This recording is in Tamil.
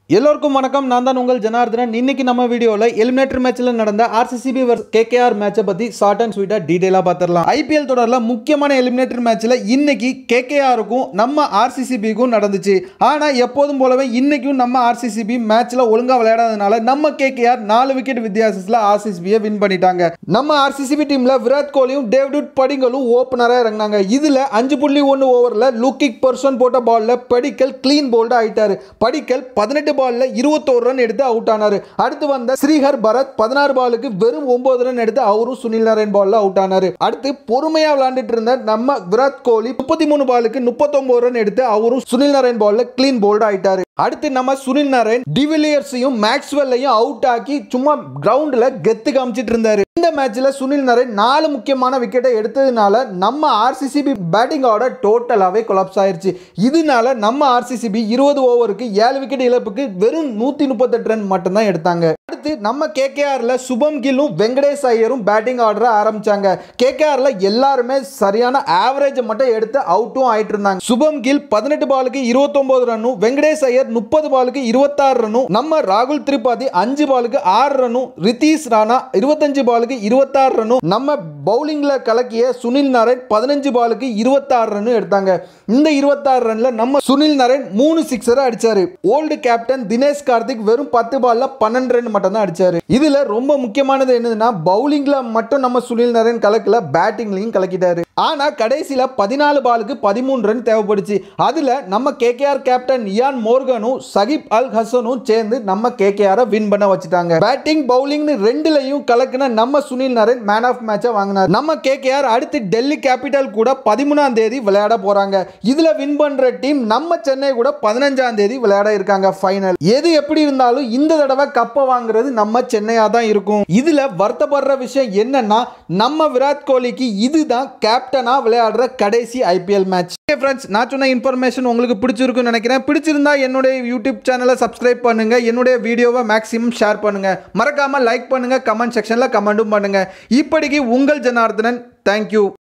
எல்லோருக்கும் வணக்கம் நான் தான் உங்கள் ஜனார்தனன் இன்னைக்கு நம்ம வீடியோவில் எலிமினேட்டர் மேட்ச்சில் நடந்த ஆர்சிசிபி வர்ஸ் கேகேஆர் மேட்சை பற்றி ஷார்ட் அண்ட் ஸ்வீட்டாக டீட்டெயிலாக பார்த்துடலாம் ஐபிஎல் தொடரில் முக்கியமான எலிமினேட்டர் மேட்ச்சில் இன்னைக்கு கேகேஆருக்கும் நம்ம ஆர்சிசிபிக்கும் நடந்துச்சு ஆனால் எப்போதும் போலவே இன்னைக்கும் நம்ம ஆர்சிசிபி மேட்ச்சில் ஒழுங்காக விளையாடாதனால நம்ம கேகேஆர் நாலு விக்கெட் வித்தியாசத்தில் ஆர்சிசிபியை வின் பண்ணிட்டாங்க நம்ம ஆர்சிசிபி டீமில் விராட் கோலியும் டேவிட் படிங்களும் ஓப்பனராக இறங்கினாங்க இதில் அஞ்சு புள்ளி ஒன்று ஓவரில் லுக்கிக் பர்சன் போட்ட பாலில் படிக்கல் க்ளீன் போல்டாக ஆயிட்டாரு படிக்கல் பதினெட்டு பால்ல இருபத்தோரு ரன் எடுத்து அவுட் ஆனாரு அடுத்து வந்த ஸ்ரீஹர் பரத் பதினாறு பாலுக்கு வெறும் ஒன்பது ரன் எடுத்து அவரும் சுனில் நாராயண் பால்ல அவுட் ஆனாரு அடுத்து பொறுமையா விளையாண்டுட்டு இருந்த நம்ம விராட் கோலி முப்பத்தி மூணு பாலுக்கு முப்பத்தொன்பது ரன் எடுத்து அவரும் சுனில் நாராயண் பால்ல கிளீன் போல்ட் ஆயிட்டாரு அடுத்து நம்ம சுனில் நாராயண் டிவிலியர்ஸையும் மேக்ஸ்வெல்லையும் அவுட் ஆக்கி சும்மா கிரவுண்டில் கெத்து காமிச்சிட்டு இருந்தாரு இந்த மேட்ச்ல சுனில் நாராயண் நாலு முக்கியமான விக்கெட்டை எடுத்ததுனால நம்ம ஆர்சிசிபி பேட்டிங் ஆர்டர் டோட்டலாகவே கொலாப்ஸ் ஆயிருச்சு இதனால நம்ம ஆர்சிசிபி இருபது ஓவருக்கு ஏழு விக்கெட் இழப்புக்கு வெறும் நூற்றி முப்பத்தெட்டு ரன் மட்டும்தான் எடுத்தாங்க அடுத்து நம்ம கேகேஆர்ல சுபம் கில்லும் வெங்கடேஷ் ஐயரும் பேட்டிங் ஆர்டரை ஆரம்பிச்சாங்க கேகேஆர்ல எல்லாருமே சரியான ஆவரேஜ் மட்டும் எடுத்து அவுட்டும் ஆயிட்டு இருந்தாங்க சுபம் கில் பதினெட்டு பாலுக்கு இருபத்தொன்பது ரன்னும் வெங்கடேஷ் ஐயர் முப்பது பாலுக்கு இருபத்தாறு ரன்னும் நம்ம ராகுல் திரிபாதி அஞ்சு பாலுக்கு ஆறு ரன்னும் ரிதீஷ் ராணா இருபத்தஞ்சு பாலுக்கு இருபத்தாறு ரன்னும் நம்ம பவுலிங்ல கலக்கிய சுனில் நாராயண் பதினஞ்சு பாலுக்கு இருபத்தாறு ரன்னும் எடுத்தாங்க இந்த இருபத்தாறு ரன்ல நம்ம சுனில் நாராயண் மூணு சிக்ஸரை அடிச்சாரு ஓல்டு கேப்டன் தினேஷ் கார்த்திக் வெறும் பத்து பால்ல பன்னெண்டு ரன் மட்டும் தான் அடிச்சாரு இதுல ரொம்ப முக்கியமானது என்னதுன்னா பவுலிங்ல மட்டும் நம்ம சுனில் நாராயண் கலக்கல பேட்டிங்லையும் கலக்கிட்டாரு ஆனா கடைசியில பதினாலு பாலுக்கு பதிமூணு ரன் தேவைப்படுச்சு அதுல நம்ம கேகேஆர் கேப்டன் இயான் மோர்கனும் சகிப் அல் ஹசனும் சேர்ந்து நம்ம கேகேஆரை வின் பண்ண வச்சுட்டாங்க பேட்டிங் பவுலிங்னு ரெண்டுலையும் கலக்குன நம்ம சுனில் நாராயண் மேன் ஆஃப் மேட்சை வாங்கினார் நம்ம கேகேஆர் அடுத்து டெல்லி கேபிட்டல் கூட பதிமூணாம் தேதி விளையாட போறாங்க இதுல வின் பண்ற டீம் நம்ம சென்னை கூட பதினஞ்சாம் தேதி விளையாட இருக்காங்க ஃபைனல் எது எப்படி இருந்தாலும் இந்த தடவை கப்பை வாங்குறது நம்ம சென்னையா தான் இருக்கும் இதுல வருத்தப்படுற விஷயம் என்னன்னா நம்ம விராட் கோலிக்கு இதுதான் கேப்டனா விளையாடுற கடைசி ஐபிஎல் மேட்ச் ஃப்ரெண்ட்ஸ் நான் சொன்ன இன்ஃபர்மேஷன் உங்களுக்கு பிடிச்சிருக்குன்னு நினைக்கிறேன் பிடிச்சிருந்தா என்னுடைய யூடியூப் சேனலை சப்ஸ்கிரைப் பண்ணுங்க என்னுடைய வீடியோவை மேக்ஸிமம் ஷேர் பண்ணுங்க மறக்காம லைக் பண்ணுங்க கமெண்ட் செக்ஷன்ல கமெண்ட்டும் பண்ணுங்க இப்படிக்கு உங்கள் ஜனார்தனன் தேங்க்யூ